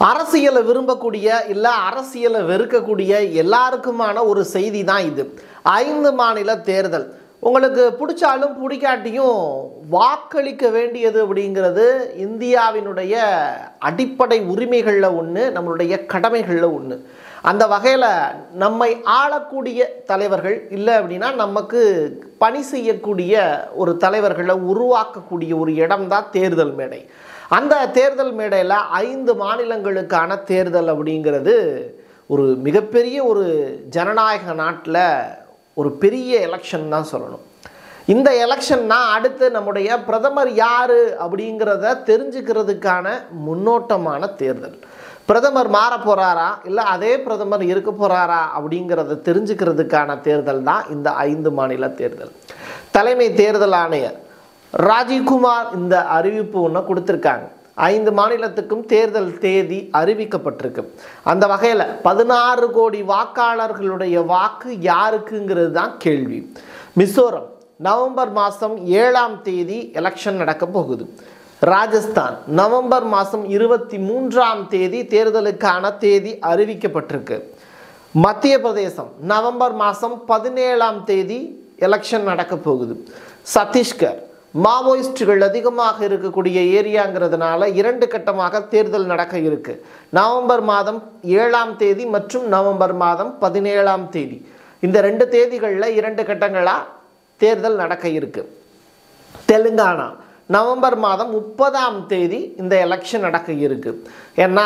அரசியலை விரும்பக்கூடிய இல்லை அரசியலை வெறுக்கக்கூடிய எல்லாருக்குமான ஒரு செய்தி தான் இது ஐந்து மாநில தேர்தல் உங்களுக்கு பிடிச்சாலும் பிடிக்காட்டியும் வாக்களிக்க வேண்டியது அப்படிங்கிறது இந்தியாவினுடைய அடிப்படை உரிமைகளில் ஒன்று நம்மளுடைய கடமைகளில் ஒன்று அந்த வகையில் நம்மை ஆளக்கூடிய தலைவர்கள் இல்லை அப்படின்னா நமக்கு பணி செய்யக்கூடிய ஒரு தலைவர்களை உருவாக்கக்கூடிய ஒரு இடம்தான் தேர்தல் மேடை அந்த தேர்தல் மேடையில் ஐந்து மாநிலங்களுக்கான தேர்தல் அப்படிங்கிறது ஒரு மிகப்பெரிய ஒரு ஜனநாயக நாட்டில் ஒரு பெரிய எலெக்ஷன் தான் சொல்லணும் இந்த எலெக்ஷன்னா அடுத்து நம்முடைய பிரதமர் யார் அப்படிங்கிறத தெரிஞ்சுக்கிறதுக்கான முன்னோட்டமான தேர்தல் பிரதமர் மாற போகிறாரா இல்லை அதே பிரதமர் இருக்க போகிறாரா அப்படிங்கிறத தெரிஞ்சுக்கிறதுக்கான தேர்தல் தான் இந்த ஐந்து மாநில தேர்தல் தலைமை தேர்தல் ஆணையர் ராஜீவ்குமார் இந்த அறிவிப்பு ஒன்று கொடுத்துருக்காங்க ஐந்து மாநிலத்துக்கும் தேர்தல் தேதி அறிவிக்கப்பட்டிருக்கு அந்த வகையில் பதினாறு கோடி வாக்காளர்களுடைய வாக்கு யாருக்குங்கிறது தான் கேள்வி மிசோரம் நவம்பர் மாதம் ஏழாம் தேதி எலெக்ஷன் நடக்க போகுது ராஜஸ்தான் நவம்பர் மாதம் இருபத்தி மூன்றாம் தேதி தேர்தலுக்கான தேதி அறிவிக்கப்பட்டிருக்கு மத்திய பிரதேசம் நவம்பர் மாதம் பதினேழாம் தேதி எலெக்ஷன் நடக்க போகுது சத்தீஸ்கர் மாவோயிஸ்டுகள் அதிகமாக இருக்கக்கூடிய ஏரியாங்கிறதுனால இரண்டு கட்டமாக தேர்தல் நடக்க இருக்கு நவம்பர் மாதம் ஏழாம் தேதி மற்றும் நவம்பர் மாதம் பதினேழாம் தேதி இந்த ரெண்டு தேதிகளில் இரண்டு கட்டங்களாக தேர்தல் நடக்க இருக்கு தெலுங்கானா நவம்பர் மாதம் முப்பதாம் தேதி இந்த எலெக்ஷன் நடக்க இருக்கு ஏன்னா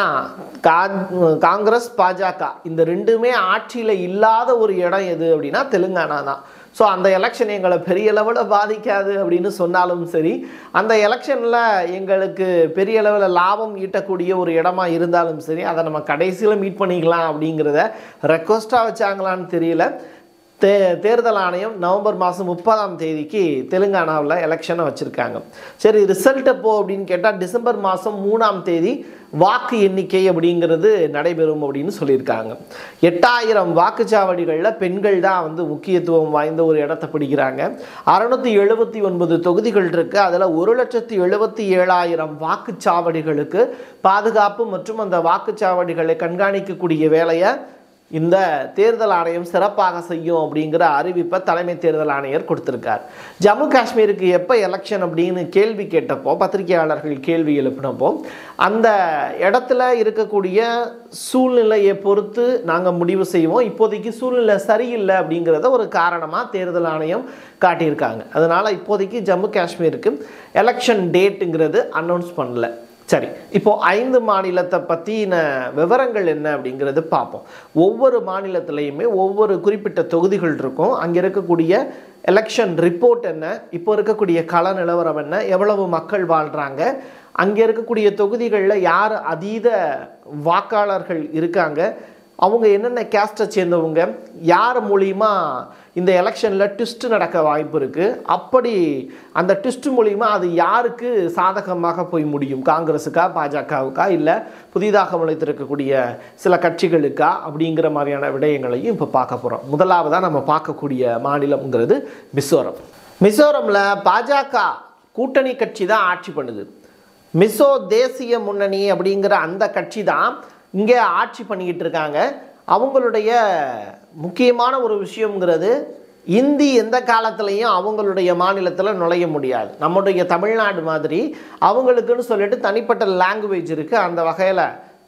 கா- காங்கிரஸ் பாஜக இந்த ரெண்டுமே ஆட்சியில் இல்லாத ஒரு இடம் எது அப்படின்னா தெலுங்கானா தான் ஸோ அந்த எலெக்ஷன் எங்களை பெரிய லெவலில் பாதிக்காது அப்படின்னு சொன்னாலும் சரி அந்த எலெக்ஷனில் எங்களுக்கு பெரிய லெவலில் லாபம் ஈட்டக்கூடிய ஒரு இடமா இருந்தாலும் சரி அதை நம்ம கடைசியில் மீட் பண்ணிக்கலாம் அப்படிங்கிறத ரெக்வஸ்ட்டாக வச்சாங்களான்னு தெரியல தே தேர்தல் ஆணையம் நவம்பர் மாதம் முப்பதாம் தேதிக்கு தெலுங்கானாவில் எலெக்ஷனை வச்சுருக்காங்க சரி ரிசல்ட் எப்போ அப்படின்னு கேட்டால் டிசம்பர் மாதம் மூணாம் தேதி வாக்கு எண்ணிக்கை அப்படிங்கிறது நடைபெறும் அப்படின்னு சொல்லியிருக்காங்க எட்டாயிரம் வாக்குச்சாவடிகளில் பெண்கள் தான் வந்து முக்கியத்துவம் வாய்ந்த ஒரு இடத்தை பிடிக்கிறாங்க அறுநூத்தி எழுபத்தி ஒன்பது தொகுதிகள் இருக்குது அதில் ஒரு லட்சத்தி எழுபத்தி ஏழாயிரம் வாக்குச்சாவடிகளுக்கு பாதுகாப்பு மற்றும் அந்த வாக்குச்சாவடிகளை கண்காணிக்கக்கூடிய வேலையை இந்த தேர்தல் ஆணையம் சிறப்பாக செய்யும் அப்படிங்கிற அறிவிப்பை தலைமை தேர்தல் ஆணையர் கொடுத்திருக்கார் ஜம்மு காஷ்மீருக்கு எப்போ எலெக்ஷன் அப்படின்னு கேள்வி கேட்டப்போ பத்திரிகையாளர்கள் கேள்வி எழுப்பினப்போ அந்த இடத்துல இருக்கக்கூடிய சூழ்நிலையை பொறுத்து நாங்கள் முடிவு செய்வோம் இப்போதைக்கு சூழ்நிலை சரியில்லை அப்படிங்கிறத ஒரு காரணமாக தேர்தல் ஆணையம் காட்டியிருக்காங்க அதனால் இப்போதைக்கு ஜம்மு காஷ்மீருக்கு எலெக்ஷன் டேட்டுங்கிறது அனௌன்ஸ் பண்ணல சரி இப்போ ஐந்து மாநிலத்தை பற்றின விவரங்கள் என்ன அப்படிங்கிறது பார்ப்போம் ஒவ்வொரு மாநிலத்திலையுமே ஒவ்வொரு குறிப்பிட்ட தொகுதிகள் இருக்கும் அங்கே இருக்கக்கூடிய எலெக்ஷன் ரிப்போர்ட் என்ன இப்போ இருக்கக்கூடிய கள நிலவரம் என்ன எவ்வளவு மக்கள் வாழ்கிறாங்க அங்கே இருக்கக்கூடிய தொகுதிகளில் யார் அதீத வாக்காளர்கள் இருக்காங்க அவங்க என்னென்ன கேஸ்ட்டை சேர்ந்தவங்க யார் மூலியமா இந்த எலெக்ஷனில் ட்விஸ்ட் நடக்க வாய்ப்பு இருக்குது அப்படி அந்த ட்விஸ்ட் மூலிமா அது யாருக்கு சாதகமாக போய் முடியும் காங்கிரஸுக்கா பாஜகவுக்கா இல்லை புதிதாக முளைத்திருக்கக்கூடிய சில கட்சிகளுக்கா அப்படிங்கிற மாதிரியான விடயங்களையும் இப்போ பார்க்க போகிறோம் முதலாவதாக நம்ம பார்க்கக்கூடிய மாநிலம்ங்கிறது மிசோரம் மிசோரமில் பாஜக கூட்டணி கட்சி தான் ஆட்சி பண்ணுது மிசோ தேசிய முன்னணி அப்படிங்கிற அந்த கட்சி தான் இங்கே ஆட்சி பண்ணிக்கிட்டு இருக்காங்க அவங்களுடைய முக்கியமான ஒரு விஷயங்கிறது இந்தி எந்த காலத்துலேயும் அவங்களுடைய மாநிலத்தில் நுழைய முடியாது நம்முடைய தமிழ்நாடு மாதிரி அவங்களுக்குன்னு சொல்லிட்டு தனிப்பட்ட லாங்குவேஜ் இருக்குது அந்த வகையில்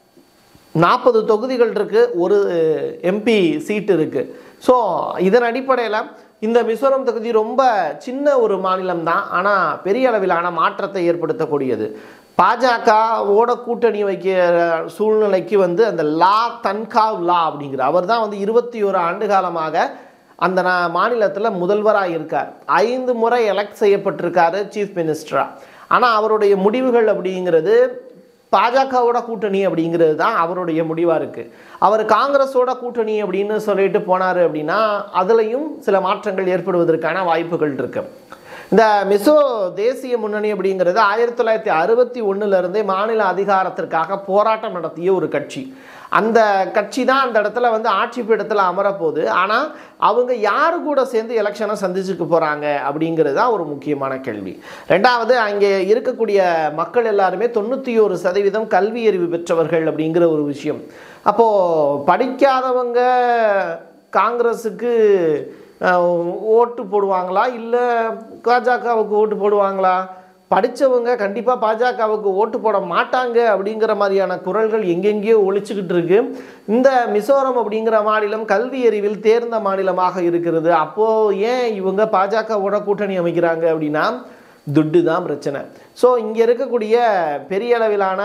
நாற்பது தொகுதிகள் இருக்குது ஒரு எம்பி சீட் இருக்குது ஸோ இதன் அடிப்படையில் இந்த மிசோரம் தொகுதி ரொம்ப சின்ன ஒரு மாநிலம் தான் ஆனால் பெரிய அளவிலான மாற்றத்தை ஏற்படுத்தக்கூடியது பாஜகவோட கூட்டணி வைக்கிற சூழ்நிலைக்கு வந்து அந்த லா தன்காவ் லா அப்படிங்கிற அவர் தான் வந்து இருபத்தி ஒரு ஆண்டு காலமாக அந்த நா- மாநிலத்தில் முதல்வராக இருக்கார் ஐந்து முறை எலெக்ட் செய்யப்பட்டிருக்காரு சீஃப் மினிஸ்டரா ஆனால் அவருடைய முடிவுகள் அப்படிங்கிறது பாஜகவோட கூட்டணி அப்படிங்கிறது தான் அவருடைய முடிவாக இருக்குது அவர் காங்கிரஸோட கூட்டணி அப்படின்னு சொல்லிட்டு போனார் அப்படின்னா அதுலேயும் சில மாற்றங்கள் ஏற்படுவதற்கான வாய்ப்புகள் இருக்கு இந்த மிசோ தேசிய முன்னணி அப்படிங்கிறது ஆயிரத்தி தொள்ளாயிரத்தி அறுபத்தி ஒன்றுலேருந்தே மாநில அதிகாரத்திற்காக போராட்டம் நடத்திய ஒரு கட்சி அந்த கட்சி தான் அந்த இடத்துல வந்து ஆட்சி பீடத்தில் அமரப்போகுது ஆனால் அவங்க யாரு கூட சேர்ந்து எலெக்ஷனை சந்திச்சுக்க போகிறாங்க அப்படிங்கிறது தான் ஒரு முக்கியமான கேள்வி ரெண்டாவது அங்கே இருக்கக்கூடிய மக்கள் எல்லாருமே தொண்ணூற்றி ஒரு சதவீதம் கல்வி அறிவு பெற்றவர்கள் அப்படிங்கிற ஒரு விஷயம் அப்போது படிக்காதவங்க காங்கிரஸுக்கு அஹ், ஓட்டு போடுவாங்களா இல்லை பாஜகவுக்கு ஓட்டு போடுவாங்களா படித்தவங்க கண்டிப்பாக பாஜகவுக்கு ஓட்டு போட மாட்டாங்க அப்படிங்கிற மாதிரியான குரல்கள் எங்கெங்கேயோ ஒழிச்சுக்கிட்டு இருக்கு இந்த மிசோரம் அப்படிங்கிற மாநிலம் கல்வி அறிவில் தேர்ந்த மாநிலமாக இருக்கிறது அப்போது ஏன் இவங்க பாஜகவோட கூட்டணி அமைக்கிறாங்க அப்படின்னா துட்டு தான் பிரச்சனை ஸோ இங்கே இருக்கக்கூடிய பெரிய அளவிலான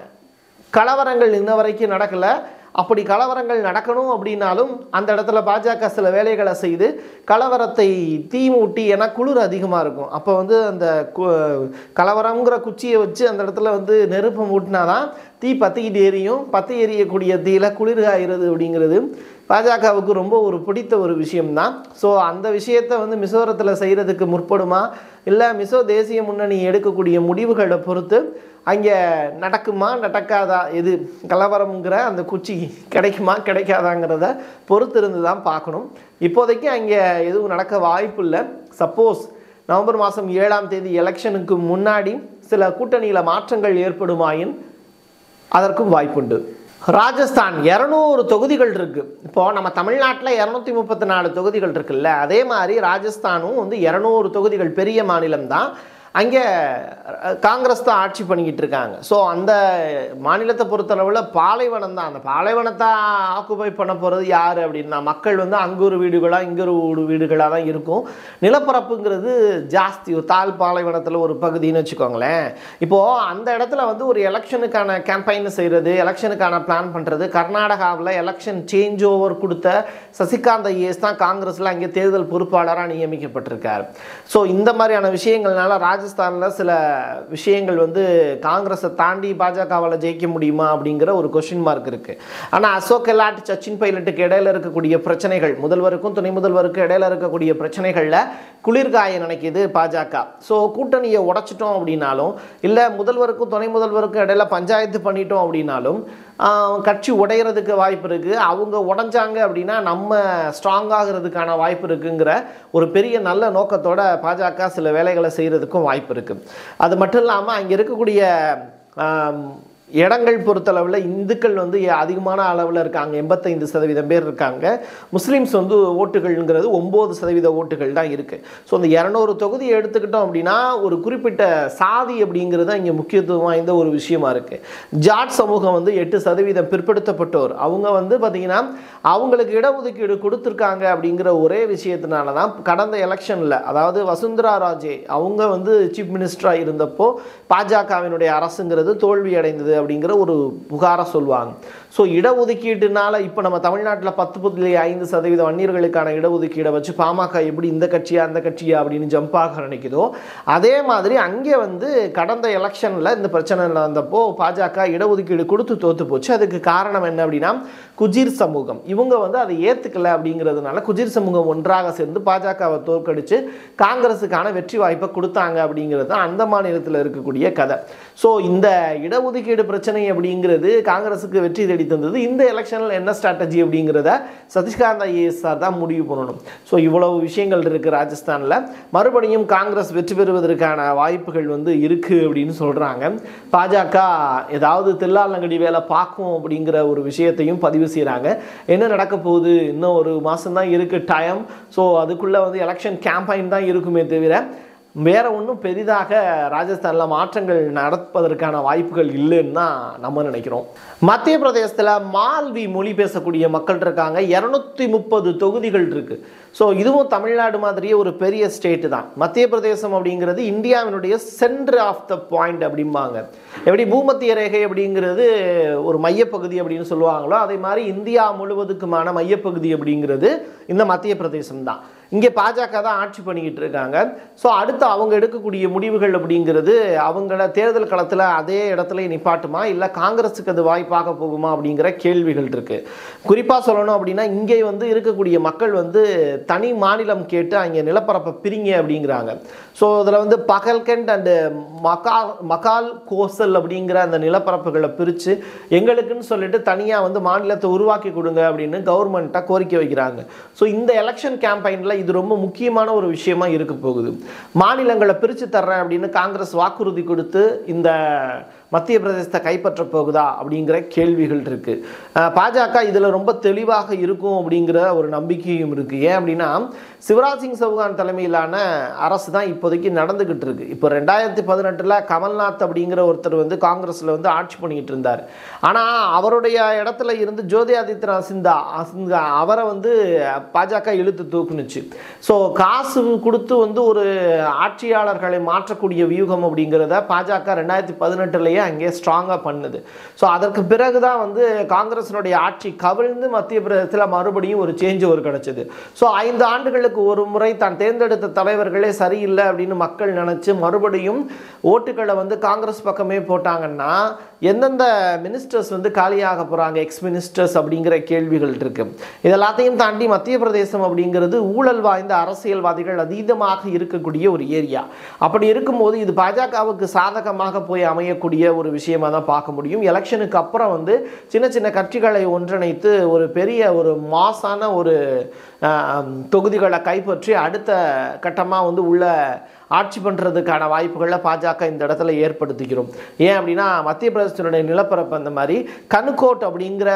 கலவரங்கள் இன்ன வரைக்கும் நடக்கலை அப்படி கலவரங்கள் நடக்கணும் அப்படின்னாலும் அந்த இடத்துல பாஜக சில வேலைகளை செய்து கலவரத்தை தீமூட்டி ஏன்னா குளிர் அதிகமாக இருக்கும் அப்போ வந்து அந்த கு- கலவரங்கிற குச்சியை வச்சு அந்த இடத்துல வந்து நெருப்பை மூட்டினாதான் தீ பற்றிக்கிட்டு எரியும் பற்றி எரியக்கூடிய தீயில குளிர் காய்கிறது அப்படிங்கிறது பாஜகவுக்கு ரொம்ப ஒரு பிடித்த ஒரு விஷயம்தான் ஸோ அந்த விஷயத்தை வந்து மிசோரத்தில் செய்கிறதுக்கு முற்படுமா இல்லை மிசோ தேசிய முன்னணி எடுக்கக்கூடிய முடிவுகளை பொறுத்து அங்கே நடக்குமா நடக்காதா எது கலவரம்ங்கிற அந்த குச்சி கிடைக்குமா கிடைக்காதாங்கிறத பொறுத்து இருந்து தான் பார்க்கணும் இப்போதைக்கு அங்கே எதுவும் நடக்க வாய்ப்பு இல்லை சப்போஸ் நவம்பர் மாதம் ஏழாம் தேதி எலெக்ஷனுக்கு முன்னாடி சில கூட்டணியில் மாற்றங்கள் ஏற்படுமாயின் அதற்கும் வாய்ப்புண்டு ராஜஸ்தான் இரநூறு தொகுதிகள் இருக்கு இப்போ நம்ம தமிழ்நாட்டில் இரநூத்தி முப்பத்தி நாலு தொகுதிகள் இருக்குல்ல அதே மாதிரி ராஜஸ்தானும் வந்து இரநூறு தொகுதிகள் பெரிய மாநிலம் தான் அங்கே அஹ், காங்கிரஸ் தான் ஆட்சி பண்ணிக்கிட்டு இருக்காங்க ஸோ அந்த மாநிலத்தை பொறுத்தளவில் பாலைவனம் தான் அந்த பாலைவனத்தை ஆக்குபை பண்ண போகிறது யார் அப்படின்னா மக்கள் வந்து அங்கே ஒரு வீடுகளாக இங்கே ஒரு வீடுகளாக தான் இருக்கும் நிலப்பரப்புங்கிறது ஜாஸ்தி ஒரு தாழ் பாலைவனத்தில் ஒரு பகுதின்னு வச்சுக்கோங்களேன் இப்போது அந்த இடத்துல வந்து ஒரு எலெக்ஷனுக்கான கேம்பெயின் செய்கிறது எலெக்ஷனுக்கான பிளான் பண்ணுறது கர்நாடகாவில் எலெக்ஷன் சேஞ்ச் ஓவர் கொடுத்த சசிகாந்த் ஐஏஎஸ் தான் காங்கிரஸில் அங்கே தேர்தல் பொறுப்பாளராக நியமிக்கப்பட்டிருக்கார் ஸோ இந்த மாதிரியான விஷயங்கள்னால ராஜஸ்தானில் சில விஷயங்கள் வந்து காங்கிரஸை தாண்டி பாஜகவால் ஜெயிக்க முடியுமா அப்படிங்கிற ஒரு கொஷின் மார்க் இருக்குது ஆனால் அசோக் கெலாட் சச்சின் பைலட்டுக்கு இடையில இருக்கக்கூடிய பிரச்சனைகள் முதல்வருக்கும் துணை முதல்வருக்கும் இடையில இருக்கக்கூடிய பிரச்சனைகளில் குளிர்காய நினைக்குது பாஜக ஸோ கூட்டணியை உடைச்சிட்டோம் அப்படின்னாலும் இல்லை முதல்வருக்கும் துணை முதல்வருக்கும் இடையில பஞ்சாயத்து பண்ணிட்டோம் அப்படின்னாலும் ஆஹ், கட்சி உடையிறதுக்கு வாய்ப்பு இருக்குது அவங்க உடைஞ்சாங்க அப்படின்னா நம்ம ஸ்ட்ராங் ஆகிறதுக்கான வாய்ப்பு இருக்குங்கிற ஒரு பெரிய நல்ல நோக்கத்தோட பாஜக சில வேலைகளை செய்கிறதுக்கும் வாய்ப்பு இருக்குது அது மட்டும் இல்லாமல் அங்கே இருக்கக்கூடிய ஆம், இடங்கள் பொறுத்தளவில் இந்துக்கள் வந்து அதிகமான அளவில் இருக்காங்க எண்பத்தைந்து சதவீதம் பேர் இருக்காங்க முஸ்லீம்ஸ் வந்து ஓட்டுகள்ங்கிறது ஒம்பது சதவீத ஓட்டுகள் தான் இருக்குது ஸோ அந்த இரநூறு தொகுதியை எடுத்துக்கிட்டோம் அப்படின்னா ஒரு குறிப்பிட்ட சாதி அப்படிங்கிறது தான் இங்கே முக்கியத்துவம் வாய்ந்த ஒரு விஷயமா இருக்குது ஜாட் சமூகம் வந்து எட்டு சதவீதம் பிற்படுத்தப்பட்டோர் அவங்க வந்து பார்த்திங்கன்னா அவங்களுக்கு இடஒதுக்கீடு கொடுத்துருக்காங்க அப்படிங்கிற ஒரே விஷயத்தினால தான் கடந்த எலெக்ஷனில் அதாவது வசுந்தரா ராஜே அவங்க வந்து சீஃப் மினிஸ்டராக இருந்தப்போ பாஜகவினுடைய அரசுங்கிறது தோல்வி அடைந்தது அப்படிங்கிற ஒரு புகாரை சொல்லுவாங்க ஸோ இடஒதுக்கீட்டுனால இப்போ நம்ம தமிழ்நாட்டில் பத்து புள்ளி ஐந்து சதவீத வன்னியர்களுக்கான இடஒதுக்கீடை வச்சு பாமக எப்படி இந்த கட்சியா அந்த கட்சியா அப்படின்னு ஜம்ப் ஆக நினைக்குதோ அதே மாதிரி அங்கே வந்து கடந்த எலெக்ஷனில் இந்த பிரச்சனை நடந்தப்போ பாஜக இடஒதுக்கீடு கொடுத்து தோத்து போச்சு அதுக்கு காரணம் என்ன அப்படின்னா குஜிர் சமூகம் இவங்க வந்து அதை ஏற்றுக்கல அப்படிங்கிறதுனால குஜிர் சமூகம் ஒன்றாக சேர்ந்து பாஜகவை தோற்கடிச்சு காங்கிரஸுக்கான வெற்றி வாய்ப்பை கொடுத்தாங்க அப்படிங்கிறது தான் அந்த மாநிலத்தில் இருக்கக்கூடிய கதை ஸோ இந்த இடஒதுக்கீடு பிரச்சனை அப்படிங்கிறது காங்கிரஸுக்கு வெற்றி தேடி தந்தது இந்த எலெக்ஷனில் என்ன ஸ்ட்ராட்டஜி அப்படிங்கிறத சதீஷ்காந்த் ஐஏஎஸ் சார் தான் முடிவு பண்ணணும் ஸோ இவ்வளவு விஷயங்கள் இருக்குது ராஜஸ்தானில் மறுபடியும் காங்கிரஸ் வெற்றி பெறுவதற்கான வாய்ப்புகள் வந்து இருக்குது அப்படின்னு சொல்கிறாங்க பாஜக ஏதாவது தில்லாலங்கடி வேலை பார்க்கும் அப்படிங்கிற ஒரு விஷயத்தையும் பதிவு செய்கிறாங்க என்ன நடக்க போகுது இன்னும் ஒரு மாதம் தான் இருக்குது டைம் ஸோ அதுக்குள்ளே வந்து எலெக்ஷன் கேம்பெயின் தான் இருக்குமே தவிர வேற ஒன்றும் பெரிதாக ராஜஸ்தானில் மாற்றங்கள் நடப்பதற்கான வாய்ப்புகள் இல்லைன்னு தான் நம்ம நினைக்கிறோம் மத்திய பிரதேசத்தில் மால்வி மொழி பேசக்கூடிய மக்கள் இருக்காங்க இரநூத்தி முப்பது தொகுதிகள் இருக்கு ஸோ இதுவும் தமிழ்நாடு மாதிரியே ஒரு பெரிய ஸ்டேட்டு தான் மத்திய பிரதேசம் அப்படிங்கிறது இந்தியாவினுடைய சென்டர் ஆஃப் த பாயிண்ட் அப்படிம்பாங்க எப்படி பூமத்திய ரேகை அப்படிங்கிறது ஒரு மையப்பகுதி அப்படின்னு சொல்லுவாங்களோ அதே மாதிரி இந்தியா முழுவதுக்குமான மையப்பகுதி அப்படிங்கிறது இந்த மத்திய பிரதேசம் தான் இங்கே பாஜக தான் ஆட்சி பண்ணிக்கிட்டு இருக்காங்க ஸோ அடுத்து அவங்க எடுக்கக்கூடிய முடிவுகள் அப்படிங்கிறது அவங்கள தேர்தல் களத்தில் அதே இடத்துல நிப்பாட்டுமா இல்லை காங்கிரஸுக்கு அது வாய்ப்பாக போகுமா அப்படிங்கிற கேள்விகள் இருக்கு குறிப்பாக சொல்லணும் அப்படின்னா இங்கே வந்து இருக்கக்கூடிய மக்கள் வந்து தனி மாநிலம் கேட்டு அங்கே நிலப்பரப்பை பிரிங்க அப்படிங்கிறாங்க ஸோ இதில் வந்து பகல்கண்ட் அண்டு மகால் மகால் கோசல் அப்படிங்கிற அந்த நிலப்பரப்புகளை பிரித்து எங்களுக்குன்னு சொல்லிட்டு தனியாக வந்து மாநிலத்தை உருவாக்கி கொடுங்க அப்படின்னு கவர்மெண்ட்டாக கோரிக்கை வைக்கிறாங்க ஸோ இந்த எலெக்ஷன் கேம்பெயினில் இது ரொம்ப முக்கியமான ஒரு விஷயமா இருக்க போகுது மாநிலங்களை பிரித்து தர்றேன் அப்படின்னு காங்கிரஸ் வாக்குறுதி கொடுத்து இந்த மத்திய பிரதேசத்தை கைப்பற்ற போகுதா அப்படிங்கிற கேள்விகள் இருக்கு அஹ் பாஜக இதில் ரொம்ப தெளிவாக இருக்கும் அப்படிங்கிற ஒரு நம்பிக்கையும் இருக்கு ஏன் அப்படின்னா சிவராஜ் சிங் சௌகான் தலைமையிலான அரசு தான் இப்போதைக்கு நடந்துகிட்டு இருக்கு இப்போ ரெண்டாயிரத்தி பதினெட்டில் கமல்நாத் அப்படிங்கிற ஒருத்தர் வந்து காங்கிரஸில் வந்து ஆட்சி பண்ணிக்கிட்டு இருந்தார் ஆனால் அவருடைய இடத்துல இருந்து ஜோதி ஆதித்யநாத் சிந்தா சிந்தா அவரை வந்து பாஜக இழுத்து தூக்குனுச்சு ஸோ காசு கொடுத்து வந்து ஒரு ஆட்சியாளர்களை மாற்றக்கூடிய வியூகம் அப்படிங்கிறத பாஜக ரெண்டாயிரத்தி பதினெட்டுலேயே அங்கே ஸ்ட்ராங்காக பண்ணுது ஸோ அதற்கு பிறகு தான் வந்து காங்கிரஸினுடைய ஆட்சி கவிழ்ந்து மத்திய பிரதேசத்தில் மறுபடியும் ஒரு சேஞ்ச் ஒரு கிடச்சிது ஸோ ஐந்து ஆண்டுகளுக்கு ஒரு முறை தான் தேர்ந்தெடுத்த தலைவர்களே சரியில்லை அப்படின்னு மக்கள் நினச்சி மறுபடியும் ஓட்டுகளை வந்து காங்கிரஸ் பக்கமே போட்டாங்கன்னா எந்தெந்த மினிஸ்டர்ஸ் வந்து காலியாக போகிறாங்க எக்ஸ் மினிஸ்டர்ஸ் அப்படிங்கிற கேள்விகள் இருக்கு இதெல்லாத்தையும் தாண்டி மத்திய பிரதேசம் அப்படிங்கிறது ஊழல் வாய்ந்த அரசியல்வாதிகள் அதீதமாக இருக்கக்கூடிய ஒரு ஏரியா அப்படி இருக்கும்போது இது பாஜகவுக்கு சாதகமாக போய் அமையக்கூடிய ஒரு விஷயமா தான் பார்க்க முடியும் எலெக்ஷனுக்கு அப்புறம் வந்து சின்ன சின்ன கட்சிகளை ஒன்றிணைத்து ஒரு பெரிய ஒரு மாசான ஒரு ஆஹ், தொகுதிகளை கைப்பற்றி அடுத்த கட்டமாக வந்து உள்ள ஆட்சி பண்ணுறதுக்கான வாய்ப்புகளை பாஜக இந்த இடத்துல ஏற்படுத்திக்கிறோம் ஏன் அப்படின்னா மத்திய பிரதேசத்தினுடைய நிலப்பரப்பு அந்த மாதிரி கனுக்கோட் அப்படிங்கிற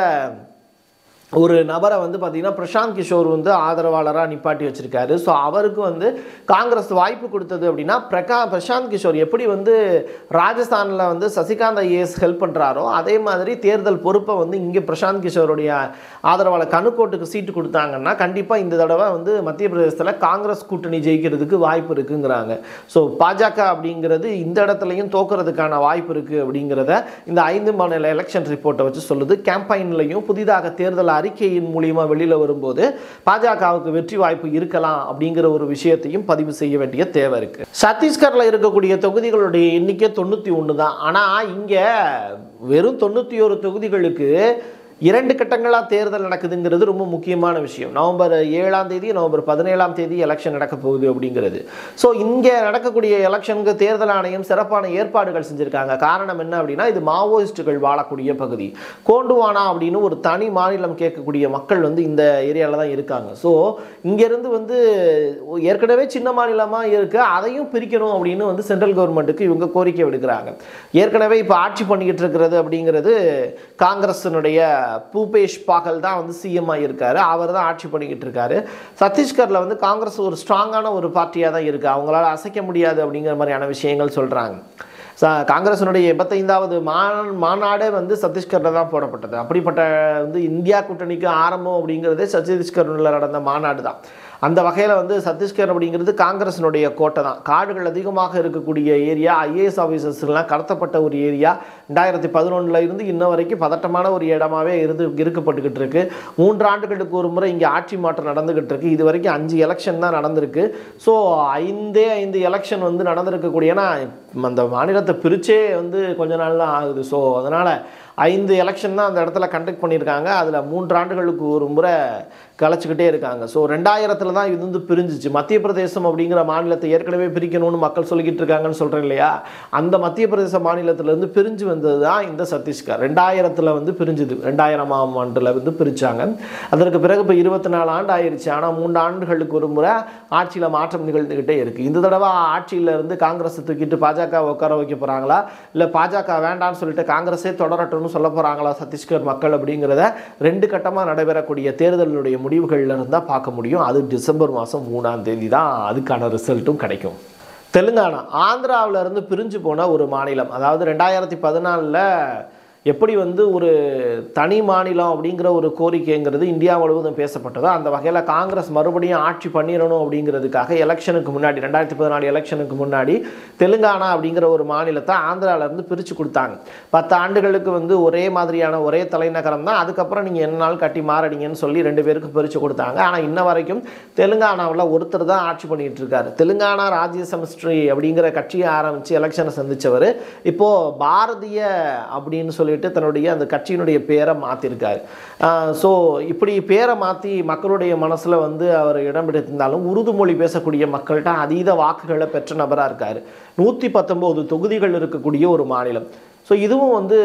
ஒரு நபரை வந்து பார்த்தீங்கன்னா பிரசாந்த் கிஷோர் வந்து ஆதரவாளராக நிப்பாட்டி வச்சிருக்காரு ஸோ அவருக்கு வந்து காங்கிரஸ் வாய்ப்பு கொடுத்தது அப்படின்னா பிரகா பிரசாந்த் கிஷோர் எப்படி வந்து ராஜஸ்தானில் வந்து சசிகாந்த் ஐஏஎஸ் ஹெல்ப் பண்ணுறாரோ அதே மாதிரி தேர்தல் பொறுப்பை வந்து இங்கே பிரசாந்த் கிஷோருடைய ஆதரவாளர் கணுக்கோட்டுக்கு சீட்டு கொடுத்தாங்கன்னா கண்டிப்பாக இந்த தடவை வந்து மத்திய பிரதேசத்தில் காங்கிரஸ் கூட்டணி ஜெயிக்கிறதுக்கு வாய்ப்பு இருக்குங்கிறாங்க ஸோ பாஜக அப்படிங்கிறது இந்த இடத்துலையும் தோக்குறதுக்கான வாய்ப்பு இருக்குது அப்படிங்கிறத இந்த ஐந்து மாநில எலெக்ஷன் ரிப்போர்ட்டை வச்சு சொல்லுது கேம்பெயின்லையும் புதிதாக தேர்தல் அறிக்கையின் மூலியமா வெளியில் வரும்போது பாஜகவுக்கு வெற்றி வாய்ப்பு இருக்கலாம் அப்படிங்கிற ஒரு விஷயத்தையும் பதிவு செய்ய வேண்டிய தேவை இருக்கு சத்தீஸ்கர்ல இருக்கக்கூடிய தொகுதிகளுடைய எண்ணிக்கை தொண்ணூற்றி ஒன்று தான் ஆனால் இங்கே வெறும் தொண்ணூற்றி ஒரு தொகுதிகளுக்கு இரண்டு கட்டங்களாக தேர்தல் நடக்குதுங்கிறது ரொம்ப முக்கியமான விஷயம் நவம்பர் ஏழாம் தேதி நவம்பர் பதினேழாம் தேதி எலெக்ஷன் நடக்க போகுது அப்படிங்கிறது ஸோ இங்கே நடக்கக்கூடிய எலெக்ஷனுக்கு தேர்தல் ஆணையம் சிறப்பான ஏற்பாடுகள் செஞ்சுருக்காங்க காரணம் என்ன அப்படின்னா இது மாவோயிஸ்டுகள் வாழக்கூடிய பகுதி கோண்டுவானா அப்படின்னு ஒரு தனி மாநிலம் கேட்கக்கூடிய மக்கள் வந்து இந்த ஏரியாவில் தான் இருக்காங்க ஸோ இங்கேருந்து வந்து ஏற்கனவே சின்ன மாநிலமாக இருக்குது அதையும் பிரிக்கணும் அப்படின்னு வந்து சென்ட்ரல் கவர்மெண்ட்டுக்கு இவங்க கோரிக்கை விடுக்கிறாங்க ஏற்கனவே இப்போ ஆட்சி பண்ணிக்கிட்டு இருக்கிறது அப்படிங்கிறது காங்கிரஸினுடைய பூபேஷ் பாகல் தான் வந்து சிஎம் இருக்காரு அவர் தான் ஆட்சி பண்ணிக்கிட்டு இருக்காரு சத்தீஸ்கரில் வந்து காங்கிரஸ் ஒரு ஸ்ட்ராங்கான ஒரு பார்ட்டியாக தான் இருக்குது அவங்களால அசைக்க முடியாது அப்படிங்கிற மாதிரியான விஷயங்கள் சொல்கிறாங்க ச காங்கிரஸினுடைய எண்பத்தைந்தாவது மா மாநாடே வந்து சத்தீஸ்கரில் தான் போடப்பட்டது அப்படிப்பட்ட வந்து இந்தியா கூட்டணிக்கு ஆரம்பம் அப்படிங்கிறதே சத்தீஸ்கரில் நடந்த மாநாடு தான் அந்த வகையில் வந்து சத்தீஸ்கர் அப்படிங்கிறது காங்கிரஸினுடைய கோட்டை தான் காடுகள் அதிகமாக இருக்கக்கூடிய ஏரியா ஐஏஎஸ் ஆஃபீஸர்ஸ்லாம் கடத்தப்பட்ட ஒரு ஏரியா ரெண்டாயிரத்தி பதினொன்றில் இருந்து இன்ன வரைக்கும் பதட்டமான ஒரு இடமாவே இருந்து இருக்கப்பட்டுக்கிட்டு இருக்கு மூன்று ஆண்டுகளுக்கு ஒரு முறை இங்கே ஆட்சி மாற்றம் நடந்துகிட்டு இருக்கு இது வரைக்கும் அஞ்சு எலெக்ஷன் தான் நடந்திருக்கு ஸோ ஐந்தே ஐந்து எலெக்ஷன் வந்து நடந்திருக்கக்கூடிய ஏன்னா அந்த மாநிலத்தை பிரிச்சே வந்து கொஞ்ச நாள் தான் ஆகுது ஸோ அதனால் ஐந்து எலெக்ஷன் தான் அந்த இடத்துல கண்டக்ட் பண்ணியிருக்காங்க அதில் மூன்று ஆண்டுகளுக்கு ஒரு முறை கலைச்சிக்கிட்டே இருக்காங்க ஸோ ரெண்டாயிரத்தில் தான் இது வந்து பிரிஞ்சிச்சு மத்திய பிரதேசம் அப்படிங்கிற மாநிலத்தை ஏற்கனவே பிரிக்கணும்னு மக்கள் சொல்லிக்கிட்டு இருக்காங்கன்னு சொல்கிறேன் இல்லையா அந்த மத்திய பிரதேச மாநிலத்திலேருந்து பிரிஞ்சு வந்தது தான் இந்த சத்தீஸ்கர் ரெண்டாயிரத்தில் வந்து பிரிஞ்சுது ரெண்டாயிரமாம் ஆண்டில் வந்து பிரித்தாங்க அதற்கு பிறகு இப்போ இருபத்தி நாலு ஆண்டு ஆயிடுச்சு ஆனால் மூன்று ஆண்டுகளுக்கு ஒரு முறை ஆட்சியில் மாற்றம் நிகழ்ந்துக்கிட்டே இருக்குது இந்த தடவை ஆட்சியில இருந்து காங்கிரஸ் தூக்கிட்டு பாஜக உட்கார வைக்க போகிறாங்களா இல்லை பாஜக வேண்டாம்னு சொல்லிட்டு காங்கிரஸே தொடரட்டும்னு சொல்ல போகிறாங்களா சத்தீஸ்கர் மக்கள் அப்படிங்கிறத ரெண்டு கட்டமாக நடைபெறக்கூடிய தேர்தலுடைய முடிவுகள்ல இருந்தால் பார்க்க முடியும் அது டிசம்பர் மாதம் மூணாம் தேதி தான் அதுக்கான ரிசல்ட்டும் கிடைக்கும் தெலுங்கானா ஆந்திராவுல இருந்து பிரிஞ்சு போன ஒரு மாநிலம் அதாவது ரெண்டாயிரத்தி பதினாலில் எப்படி வந்து ஒரு தனி மாநிலம் அப்படிங்கிற ஒரு கோரிக்கைங்கிறது இந்தியா முழுவதும் பேசப்பட்டதோ அந்த வகையில் காங்கிரஸ் மறுபடியும் ஆட்சி பண்ணிடணும் அப்படிங்கிறதுக்காக எலெக்ஷனுக்கு முன்னாடி ரெண்டாயிரத்தி பதினாலு எலெக்ஷனுக்கு முன்னாடி தெலுங்கானா அப்படிங்கிற ஒரு மாநிலத்தை ஆந்திரால இருந்து பிரித்து கொடுத்தாங்க பத்து ஆண்டுகளுக்கு வந்து ஒரே மாதிரியான ஒரே தலைநகரம் தான் அதுக்கப்புறம் நீங்கள் என்ன நாள் கட்டி மாறடிங்கன்னு சொல்லி ரெண்டு பேருக்கு பிரித்து கொடுத்தாங்க ஆனால் இன்ன வரைக்கும் தெலுங்கானாவில் ஒருத்தர் தான் ஆட்சி பண்ணிட்டு இருக்காரு தெலுங்கானா ராஜ்ய சமஸ்ட்ரி அப்படிங்கிற கட்சியை ஆரம்பித்து எலெக்ஷனை சந்திச்சவர் இப்போது பாரதிய அப்படின்னு சொல்லிட்டு தன்னுடைய அந்த கட்சியினுடைய பேரை மாற்றிருக்காரு ஸோ இப்படி பேரை மாற்றி மக்களுடைய மனசில் வந்து அவர் இடம் பிடித்திருந்தாலும் உருது மொழி பேசக்கூடிய மக்கள்கிட்ட அதீத வாக்குகளை பெற்ற நபராக இருக்கார் நூற்றி பத்தொம்போது தொகுதிகள் இருக்கக்கூடிய ஒரு மாநிலம் ஸோ இதுவும் வந்து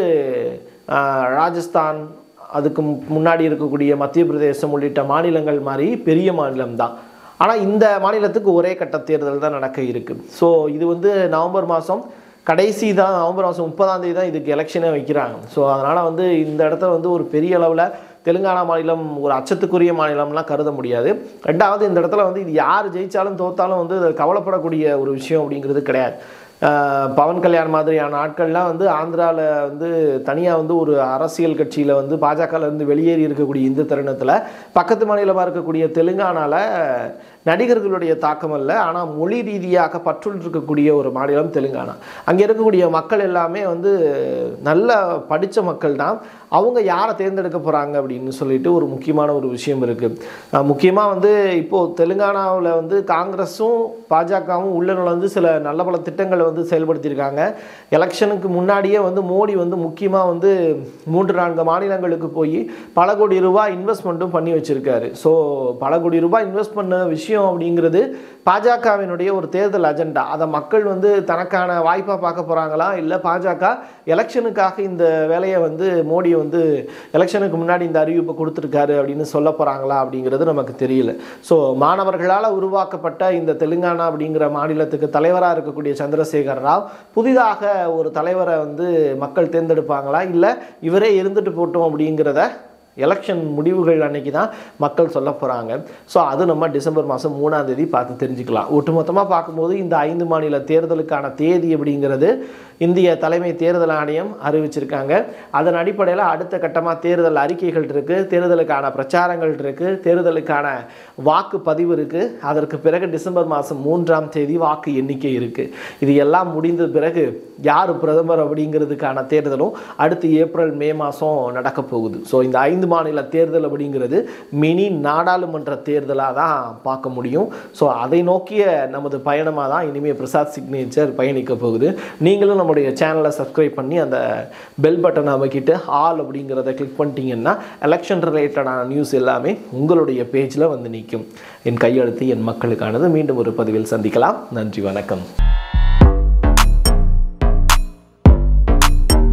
ஆஹ், ராஜஸ்தான் அதுக்கு மு- முன்னாடி இருக்கக்கூடிய மத்திய பிரதேசம் உள்ளிட்ட மாநிலங்கள் மாதிரி பெரிய மாநிலம் தான் ஆனால் இந்த மாநிலத்துக்கு ஒரே கட்ட தேர்தல் தான் நடக்க இருக்கு ஸோ இது வந்து நவம்பர் மாதம் கடைசி தான் நவம்பர் மாதம் முப்பதாம் தேதி தான் இதுக்கு எலெக்ஷனே வைக்கிறாங்க ஸோ அதனால் வந்து இந்த இடத்துல வந்து ஒரு பெரிய அளவில் தெலுங்கானா மாநிலம் ஒரு அச்சத்துக்குரிய மாநிலம்லாம் கருத முடியாது ரெண்டாவது இந்த இடத்துல வந்து இது யார் ஜெயிச்சாலும் தோத்தாலும் வந்து அது கவலைப்படக்கூடிய ஒரு விஷயம் அப்படிங்கிறது கிடையாது ஆஹ் பவன் கல்யாண் மாதிரியான ஆட்கள்லாம் வந்து ஆந்திராவில் வந்து தனியாக வந்து ஒரு அரசியல் கட்சியில் வந்து பாஜகவில் இருந்து வெளியேறி இருக்கக்கூடிய இந்த தருணத்தில் பக்கத்து மாநிலமாக இருக்கக்கூடிய தெலுங்கானாவில் நடிகர்களுடைய தாக்கம் அல்ல ஆனால் மொழி ரீதியாக பற்றுள் இருக்கக்கூடிய ஒரு மாநிலம் தெலுங்கானா அங்கே இருக்கக்கூடிய மக்கள் எல்லாமே வந்து நல்ல படித்த மக்கள் தான் அவங்க யாரை தேர்ந்தெடுக்க போகிறாங்க அப்படின்னு சொல்லிட்டு ஒரு முக்கியமான ஒரு விஷயம் இருக்குது முக்கியமாக வந்து இப்போது தெலுங்கானாவில் வந்து காங்கிரஸும் பாஜகவும் உள்ள நுழைந்து சில நல்ல பல திட்டங்களை வந்து செயல்படுத்தியிருக்காங்க எலெக்ஷனுக்கு முன்னாடியே வந்து மோடி வந்து முக்கியமாக வந்து மூன்று நான்கு மாநிலங்களுக்கு போய் பல கோடி ரூபாய் இன்வெஸ்ட்மெண்ட்டும் பண்ணி வச்சிருக்காரு ஸோ பல கோடி ரூபாய் இன்வெஸ்ட் பண்ண விஷயம் அப்படிங்கிறது பாஜகவினுடைய ஒரு தேர்தல் அஜெண்டா அதை மக்கள் வந்து தனக்கான வாய்ப்பாக பார்க்க போகிறாங்களா இல்லை பாஜக எலெக்ஷனுக்காக இந்த வேலையை வந்து மோடி வந்து எலெக்ஷனுக்கு முன்னாடி இந்த அறிவிப்பை கொடுத்துருக்காரு அப்படின்னு சொல்ல போகிறாங்களா அப்படிங்கிறது நமக்கு தெரியல ஸோ மாணவர்களால் உருவாக்கப்பட்ட இந்த தெலுங்கானா அப்படிங்கிற மாநிலத்துக்கு தலைவராக இருக்கக்கூடிய சந்திரசேகர் ராவ் புதிதாக ஒரு தலைவரை வந்து மக்கள் தேர்ந்தெடுப்பாங்களா இல்லை இவரே இருந்துட்டு போட்டோம் அப்படிங்கிறத எலெக்ஷன் முடிவுகள் அன்னைக்கு தான் மக்கள் சொல்ல போகிறாங்க ஸோ அது நம்ம டிசம்பர் மாதம் மூணாம் தேதி பார்த்து தெரிஞ்சுக்கலாம் ஒட்டுமொத்தமாக பார்க்கும்போது இந்த ஐந்து மாநில தேர்தலுக்கான தேதி அப்படிங்கிறது இந்திய தலைமை தேர்தல் ஆணையம் அறிவிச்சிருக்காங்க அதன் அடிப்படையில் அடுத்த கட்டமாக தேர்தல் அறிக்கைகள் இருக்குது தேர்தலுக்கான பிரச்சாரங்கள் இருக்குது தேர்தலுக்கான வாக்குப்பதிவு இருக்குது அதற்கு பிறகு டிசம்பர் மாதம் மூன்றாம் தேதி வாக்கு எண்ணிக்கை இருக்குது இது எல்லாம் முடிந்த பிறகு யார் பிரதமர் அப்படிங்கிறதுக்கான தேர்தலும் அடுத்து ஏப்ரல் மே மாதம் நடக்க போகுது ஸோ இந்த ஐந்து மாநில தேர்தல் அப்படிங்கிறது மினி நாடாளுமன்ற தேர்தலாக தான் பார்க்க முடியும் ஸோ அதை நோக்கிய நமது பயணமாக தான் இனிமேல் பிரசாத் சிக்னேச்சர் பயணிக்க போகுது நீங்களும் நம்முடைய சேனலை சப்ஸ்கிரைப் பண்ணி அந்த பெல் பட்டனை அமைக்கிட்டு ஆல் அப்படிங்கிறத கிளிக் பண்ணிட்டீங்கன்னா எலெக்ஷன் ரிலேட்டடான நியூஸ் எல்லாமே உங்களுடைய பேஜில் வந்து நிற்கும் என் கையெழுத்து என் மக்களுக்கானது மீண்டும் ஒரு பதிவில் சந்திக்கலாம் நன்றி வணக்கம்